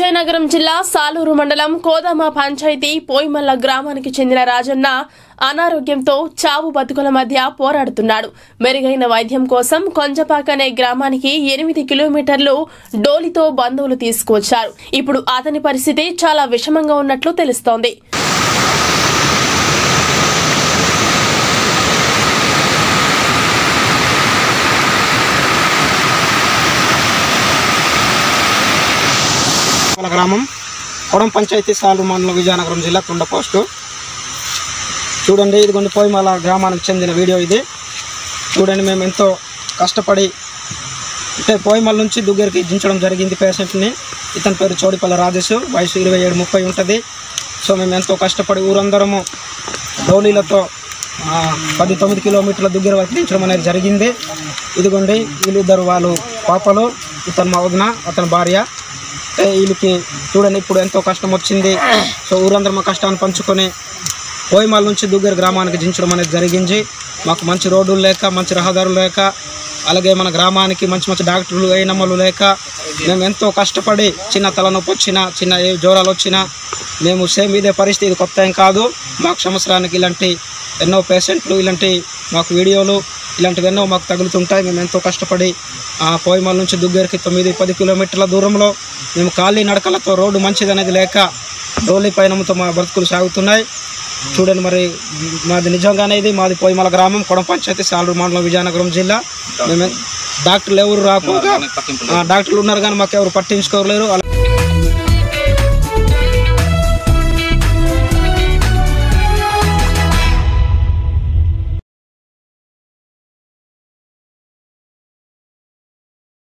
విజయనగరం జిల్లా సాలూరు మండలం కోదామ పంచాయతీ పోయిమల్ల గ్రామానికి చెందిన రాజన్న అనారోగ్యంతో చావు బతుకుల మధ్య పోరాడుతున్నాడు మెరుగైన వైద్యం కోసం కొంజపాక అనే గ్రామానికి ఎనిమిది కిలోమీటర్లు డోలితో బంధువులు తీసుకువచ్చారు ఇప్పుడు అతని పరిస్థితి చాలా విషమంగా ఉన్నట్లు తెలుస్తోంది వాళ్ళ గ్రామం కొడం పంచాయతీ సాలు మండలం విజయనగరం జిల్లా కుండ పోస్టు చూడండి ఇదిగోండి పోయిమాల గ్రామానికి చెందిన వీడియో ఇది చూడండి మేము ఎంతో కష్టపడి అంటే పోయిమల నుంచి దుగ్గరికి దించడం జరిగింది పేషెంట్ని ఇతని పేరు చోడిపల్లి రాజేష్ వయసు ఇరవై ఏడు ముప్పై ఉంటుంది సో మేము ఎంతో కష్టపడి ఊరందరము డోలీలతో ఆ, పది తొమ్మిది కిలోమీటర్ల దగ్గర వరకు దించడం అనేది జరిగింది ఇదిగోండి వీళ్ళిద్దరు వాళ్ళు పాపలు ఇతను మా వదిన అతని భార్య అంటే వీళ్ళకి చూడండి ఇప్పుడు ఎంతో కష్టం వచ్చింది సో ఊరందరం మా కష్టాన్ని పంచుకొని పోయిమాల నుంచి దుగ్గర గ్రామానికి దించడం అనేది జరిగింది మాకు మంచి రోడ్లు లేక మంచి రహదారులు లేక అలాగే మన గ్రామానికి మంచి మంచి డాక్టర్లు అయినమ్మలు లేక మేము ఎంతో కష్టపడి చిన్న తలనొప్పి వచ్చినా చిన్న ఏ జ్వరాలు వచ్చినా మేము సేమ్ ఇదే పరిస్థితి ఇది కొత్త ఏం కాదు మాకు సంవత్సరానికి ఇలాంటి ఎన్నో పేషెంట్లు ఇలాంటి మాకు వీడియోలు ఇలాంటివి ఎన్నో మాకు తగులుతుంటాయి మేము ఎంతో కష్టపడి ఆ పోయిమల నుంచి దుగ్గరికి తొమ్మిది పది కిలోమీటర్ల దూరంలో మేము ఖాళీ నడకలతో రోడ్డు మంచిది అనేది లేక డోలీ పయనంతో మా బ్రతుకులు సాగుతున్నాయి చూడండి మరి మాది నిజంగానే ఇది మాది పోయిమల గ్రామం కొడం పంచాయతీ సాలూరు మండలం విజయనగరం జిల్లా మేము డాక్టర్లు ఎవరు రాకుండా ఆ, డాక్టర్లు ఉన్నారు కానీ మాకు ఎవరు పట్టించుకోలేరు అలా